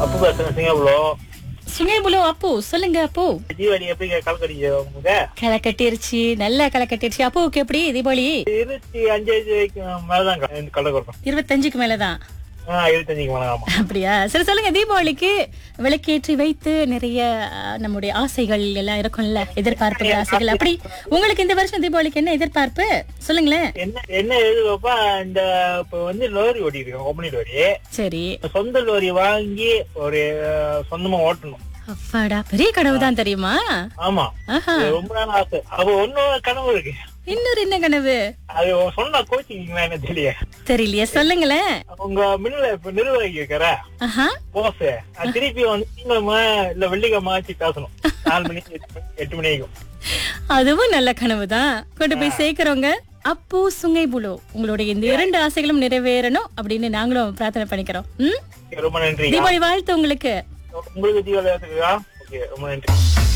அப்பு பேசுறேன் சிங்கப்பூர்ல சுங்கேபுலோ அப்போ சொல்லுங்க அப்போ தீபாவளி எப்படி கலக்கடிச்சு உங்களுக்கு களை கட்டிருச்சு நல்லா களை கட்டிருச்சு அப்போவுக்கு எப்படி தீபாவளி இருபத்தி அஞ்சாயிரம் வரைக்கும் மேலதான் கலக்க கொடுக்கும் இருபத்தஞ்சுக்கு மேலதான் ஆ இருபத்தஞ்சுக்கு மேல ஆமா அப்படியா சரி சொல்லுங்க தீபாவளிக்கு விளக்கேற்றி வைத்து நிறைய அஹ், நம்முடைய ஆசைகள் எல்லாம் இருக்கும்ல எதிர்பார்ப்புகள் ஆசைகள் அப்படி உங்களுக்கு இந்த வருஷம் தீபாவளிக்கு என்ன எதிர்பார்ப்பு சொல்லுங்களேன் என்ன என்ன எதிர்பார்ப்பா இந்த இப்ப வந்து லோரி ஓடி இருக்கேன் கம்பெனி லோரி சரி சொந்த லோரி வாங்கி ஒரு அஹ், சொந்தமா ஓட்டணும் அப்பாடா பெரிய கனவு தான் தெரியுமா ஆமா ஆஹா அது ரொம்ப நாள் ஆசை அது ஒன்னும் கனவு இருக்கு இன்னொரு என்ன கனவு அது சொன்னா கோச்சிங்களா என்ன தெரியல தெரியலையே சொல்லுங்களேன் உங்க மின்னல இப்ப நிர்வாகி இருக்கிற ஆஹா போஸ் அது திருப்பி வந்து திங்கக்கிழமை இல்ல வெள்ளிக்கிழமை ஆச்சு பேசணும் நாலு மணிக்கு எட்டு மணி- எட்டு மணி ஆகும் அதுவும் நல்ல கனவு தான் கொண்டு போய் சேர்க்கிறவங்க அப்போ சுங்கை புலோ உங்களுடைய இந்த இரண்டு ஆசைகளும் நிறைவேறணும் அப்படின்னு நாங்களும் பிரார்த்தனை பண்ணிக்கிறோம் ம்? ரொம்ப நன்றி தீபாவளி வாழ்த்து உங்களுக்கு உங்களுக்கு தீபாவளி வாழ்த்துக்களா? ஓகே ரொம்ப நன்றி